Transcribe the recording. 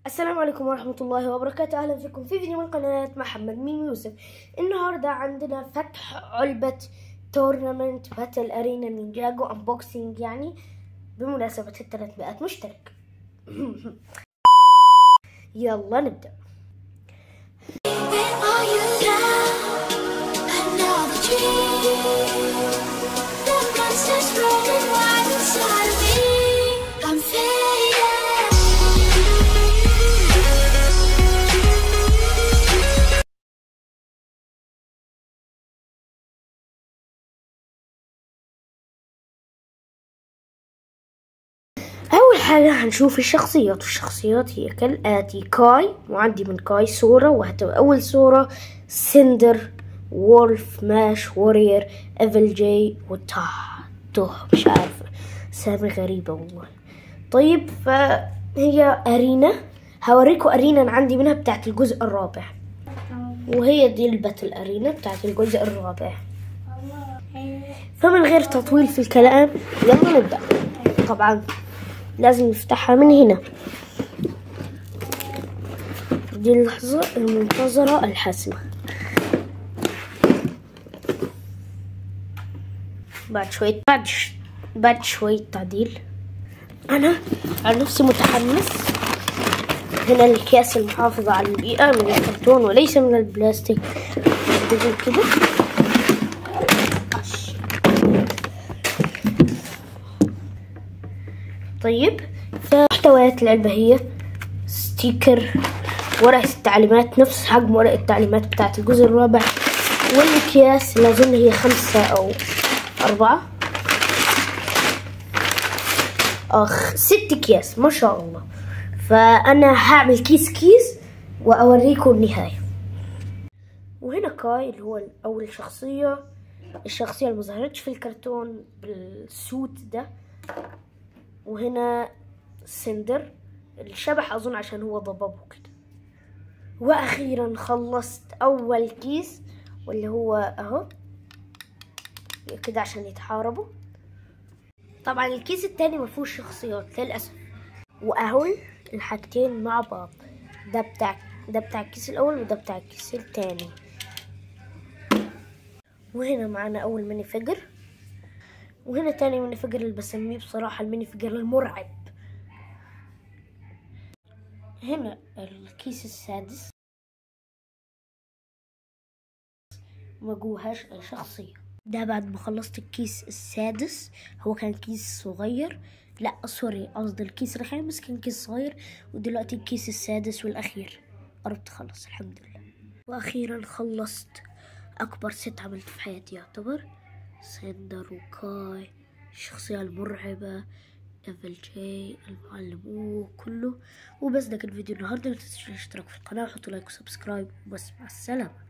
السلام عليكم ورحمة الله وبركاته أهلا فيكم في فيديو من قناة محمد ميم يوسف النهاردة عندنا فتح علبة تورنمنت باتل أرينا نينجاجو أنبوكسينج يعني بمناسبة الثلاثمائة مشترك يلا نبدأ Where are you now? Another dream. The monster's running wild inside of me. I'm faded. أول حاجة هنشوف الشخصيات والشخصيات هي كالآتي كاي وعندي من كاي صورة وهتبقى أول صورة سندر وولف ماش وورير ايفل جي وتاه توه مش عارفة سامي غريبة والله طيب فهي أرينا هوريكم أرينا أنا عندي منها بتاعت الجزء الرابع وهي دي الباتل أرينا بتاعت الجزء الرابع فمن غير تطويل في الكلام يلا نبدأ طبعا لازم نفتحها من هنا دي اللحظة المنتظرة الحاسمة بعد شوية بعد ش... بعد شوية تعديل أنا عن نفسي متحمس هنا الأكياس المحافظة على البيئة من الكرتون وليس من البلاستيك زي كده طيب فمحتويات العلبة هي ستيكر ورقة التعليمات نفس حجم ورقة التعليمات بتاعت الجزء الرابع والأكياس اللي أظن هي خمسة أو أربعة أخ ست أكياس ما شاء الله فأنا هعمل كيس كيس وأوريكم النهاية وهنا كاي اللي هو أول شخصية الشخصية اللي مظهرتش في الكرتون بالسوت ده وهنا سندر الشبح اظن عشان هو ضبابه كده واخيرا خلصت اول كيس واللي هو اهو كده عشان يتحاربوا طبعا الكيس التاني ما فيهوش شخصيات للاسف واهو الحاجتين مع بعض ده بتاع ده بتاع الكيس الاول وده بتاع الكيس التاني وهنا معانا اول ميني فيجر وهنا تاني ميني فيجر اللي بسميه بصراحة الميني فيجر المرعب هنا الكيس السادس ما جوهاش أي شخصية ده بعد ما خلصت الكيس السادس هو كان كيس صغير لا سوري قصدي الكيس الخامس كان كيس صغير ودلوقتي الكيس السادس والأخير قربت أخلص الحمد لله وأخيرا خلصت أكبر ست عملته في حياتي يعتبر سندر وكاي الشخصية المرعبة ايفل جي المعلم او كله وبس ده كان فيديو النهارده متنسوش الاشتراك في القناة وحطوا لايك وسبسكرايب وبس مع السلامة